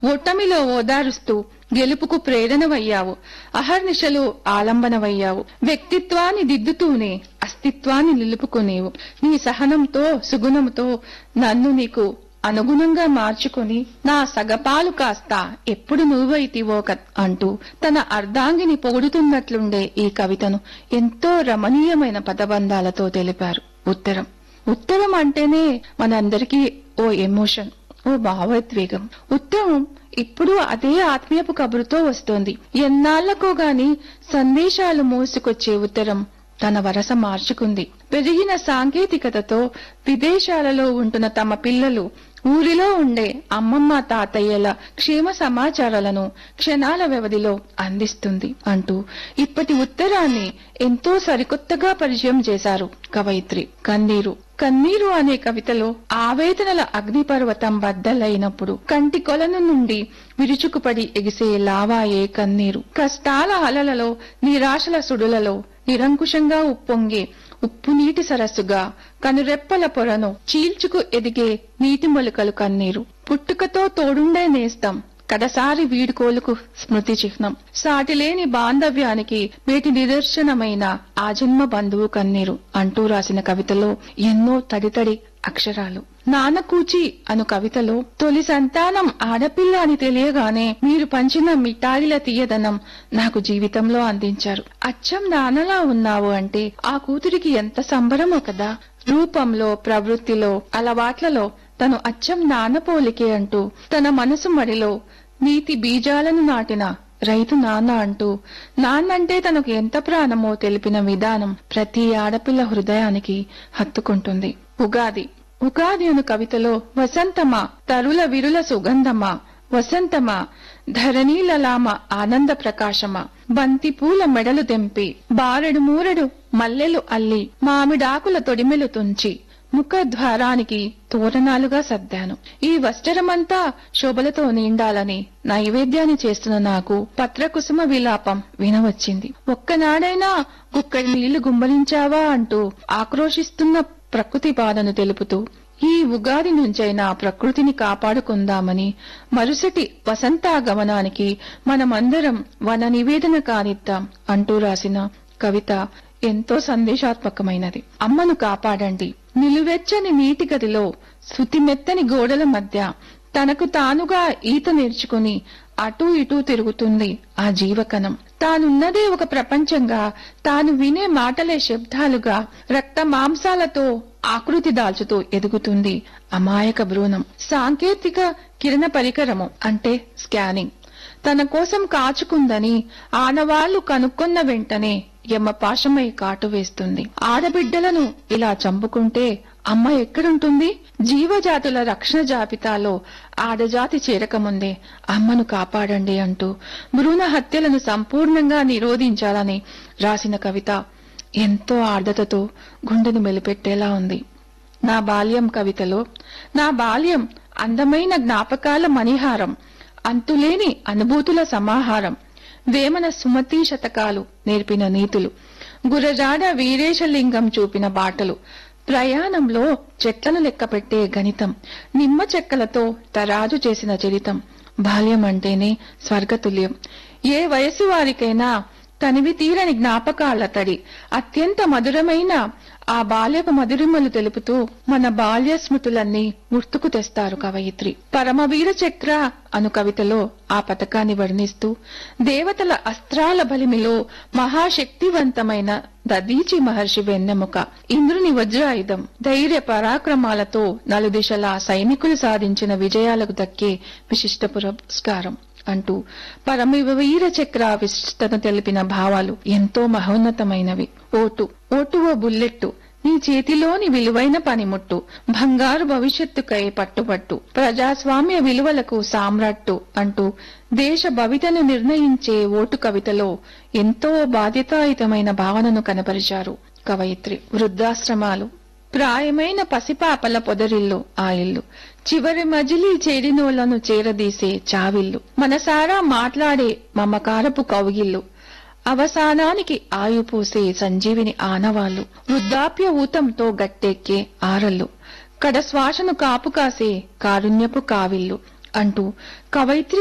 ఓటమిలో ఓదారుస్తూ గెలుపుకు ప్రేరణవయ్యావు అహర్నిశలు ఆలంబనవయ్యావు వ్యక్తిత్వాన్ని దిద్దుతూనే అస్తిత్వాన్ని నిలుపుకునేవు నీ సహనంతో సుగుణంతో నన్ను నీకు అనుగుణంగా మార్చుకుని నా సగపాలు కాస్త ఎప్పుడు నువ్వైతివో క- అంటూ తన అర్ధాంగిని పొగుడుతున్నట్లుండే ఈ కవితను ఎంతో రమణీయమైన పదబంధాలతో తెలిపారు ఉత్తరం ఉత్తరం అంటేనే మనందరికీ ఓ ఎమోషన్ ఓ భావోద్వేగం ఉత్తరం ఇప్పుడు అదే ఆత్మీయపు కబురుతో వస్తోంది ఎన్నాళ్లకో గాని సందేశాలు మోసుకొచ్చే ఉత్తరం తన వరస మార్చుకుంది పెరిగిన సాంకేతికతతో విదేశాలలో ఉంటున్న తమ పిల్లలు ఊరిలో ఉండే అమ్మమ్మ తాతయ్యల క్షేమ సమాచారాలను క్షణాల వ్యవధిలో అందిస్తుంది అంటూ ఇప్పటి ఉత్తరాన్ని ఎంతో సరికొత్తగా పరిచయం చేశారు కవయిత్రి కన్నీరు కన్నీరు అనే కవితలో ఆవేదనల అగ్నిపర్వతం బద్దలైనప్పుడు కంటి కొలను నుండి విరుచుకుపడి ఎగిసే లావాయే కన్నీరు కష్టాల అలలలో నిరాశల సుడులలో నిరంకుశంగా ఉప్పొంగే ఉప్పు నీటి సరస్సుగా కనురెప్పల పొరను చీల్చుకు ఎదిగే నీటి మొలకలు కన్నీరు పుట్టుకతో తోడుండే నేస్తం కడసారి వీడుకోలుకు స్మృతి చిహ్నం సాటిలేని బాంధవ్యానికి మేటి నిదర్శనమైన ఆ జన్మ బంధువు కన్నీరు అంటూ రాసిన కవితలో ఎన్నో తడితడి అక్షరాలు నానకూచి అను కవితలో తొలి సంతానం ఆడపిల్ల అని తెలియగానే మీరు పంచిన మిఠాయిల తీయదనం నాకు జీవితంలో అందించారు అచ్చం నాన్నలా ఉన్నావు అంటే ఆ కూతురికి ఎంత సంబరమో కదా రూపంలో ప్రవృత్తిలో అలవాట్లలో తను అచ్చం నాన్న పోలికే అంటూ తన మనసు మడిలో నీతి బీజాలను నాటిన రైతు నాన్న అంటూ నాన్నంటే తనకు ఎంత ప్రాణమో తెలిపిన విధానం ప్రతి ఆడపిల్ల హృదయానికి హత్తుకుంటుంది ఉగాది ఉగాది అను కవితలో వసంతమా తరుల విరుల సుగంధమా వసంతమా ధరణీలలామ ఆనంద ప్రకాశమా బంతి పూల మెడలు తెంపి బారెడు మూరెడు మల్లెలు అల్లి మామిడాకుల తొడిమెలు తుంచి ముఖద్వారానికి తోరణాలుగా సర్దాను ఈ వస్త్రమంతా శోభలతో నిండాలని నైవేద్యాన్ని చేస్తున్న నాకు పత్రకుసుమ విలాపం వినవచ్చింది ఒక్కనాడైనా కుక్కడి నీళ్లు గుమ్మలించావా అంటూ ఆక్రోశిస్తున్న ప్రకృతి బాధను తెలుపుతూ ఈ ఉగాది నుంచైనా ప్రకృతిని కాపాడుకుందామని మరుసటి వసంతాగమనానికి మనమందరం వన నివేదన కానిద్దాం అంటూ రాసిన కవిత ఎంతో సందేశాత్మకమైనది అమ్మను కాపాడండి నిలువెచ్చని నీటి గదిలో శృతిమెత్తని గోడల మధ్య తనకు తానుగా ఈత నేర్చుకుని అటూ ఇటూ తిరుగుతుంది ఆ జీవకణం తానున్నదే ఒక ప్రపంచంగా తాను వినే మాటలే శబ్దాలుగా రక్త మాంసాలతో ఆకృతి దాల్చుతూ ఎదుగుతుంది అమాయక భ్రూణం సాంకేతిక కిరణ పరికరము అంటే స్కానింగ్ తన కోసం కాచుకుందని ఆనవాళ్లు కనుక్కున్న వెంటనే యమపాశమై కాటు వేస్తుంది ఆడబిడ్డలను ఇలా చంపుకుంటే అమ్మ ఎక్కడుంటుంది జీవజాతుల రక్షణ జాబితాలో ఆడజాతి చేరకముందే అమ్మను కాపాడండి అంటూ భ్రూణ హత్యలను సంపూర్ణంగా నిరోధించాలని రాసిన కవిత ఎంతో ఆర్ద్రతతో గుండెను మెలిపెట్టేలా ఉంది నా బాల్యం కవితలో నా బాల్యం అందమైన జ్ఞాపకాల మణిహారం అంతులేని అనుభూతుల సమాహారం వేమన సుమతి శతకాలు నేర్పిన నీతులు గురజాడ వీరేశలింగం చూపిన బాటలు ప్రయాణంలో చెట్లను లెక్కపెట్టే గణితం నిమ్మ చెక్కలతో తరాజు చేసిన చరితం బాల్యం అంటేనే స్వర్గతుల్యం ఏ వయసు వారికైనా తనివి తీరని జ్ఞాపకాల తడి అత్యంత మధురమైన ఆ బాల్యపు మధురిమలు తెలుపుతూ మన బాల్య స్మృతులన్నీ గుర్తుకు తెస్తారు కవయిత్రి పరమవీర చక్ర అను కవితలో ఆ పథకాన్ని వర్ణిస్తూ దేవతల అస్త్రాల బలిమిలో మహాశక్తివంతమైన దదీచి మహర్షి వెన్నెముక ఇంద్రుని వజ్రాయుధం ధైర్య పరాక్రమాలతో నలుదిశలా సైనికులు సాధించిన విజయాలకు దక్కే విశిష్ట పురస్కారం అంటూ పరమవీర చక్ర విశిష్టతను తెలిపిన భావాలు ఎంతో మహోన్నతమైనవి ఓటు ఓటు ఓ బుల్లెట్టు నీ చేతిలోని విలువైన పనిముట్టు బంగారు భవిష్యత్తుకై పట్టుబట్టు ప్రజాస్వామ్య విలువలకు సామ్రాట్టు అంటూ దేశ భవితను నిర్ణయించే ఓటు కవితలో ఎంతో బాధ్యతాయుతమైన భావనను కనపరిచారు కవయిత్రి వృద్ధాశ్రమాలు ప్రాయమైన పసిపాపల పొదరిల్లు ఆ ఇల్లు చివరి మజిలీ చేడినోళ్లను చేరదీసే చావిల్లు మనసారా మాట్లాడే మమకారపు కౌగిల్లు అవసానానికి ఆయుపూసే సంజీవిని ఆనవాళ్లు వృద్ధాప్య ఊతంతో గట్టెక్కే ఆరళ్ళు కడశ్వాసను కాపు కాసే కారుణ్యపు కావిల్లు అంటూ కవయిత్రి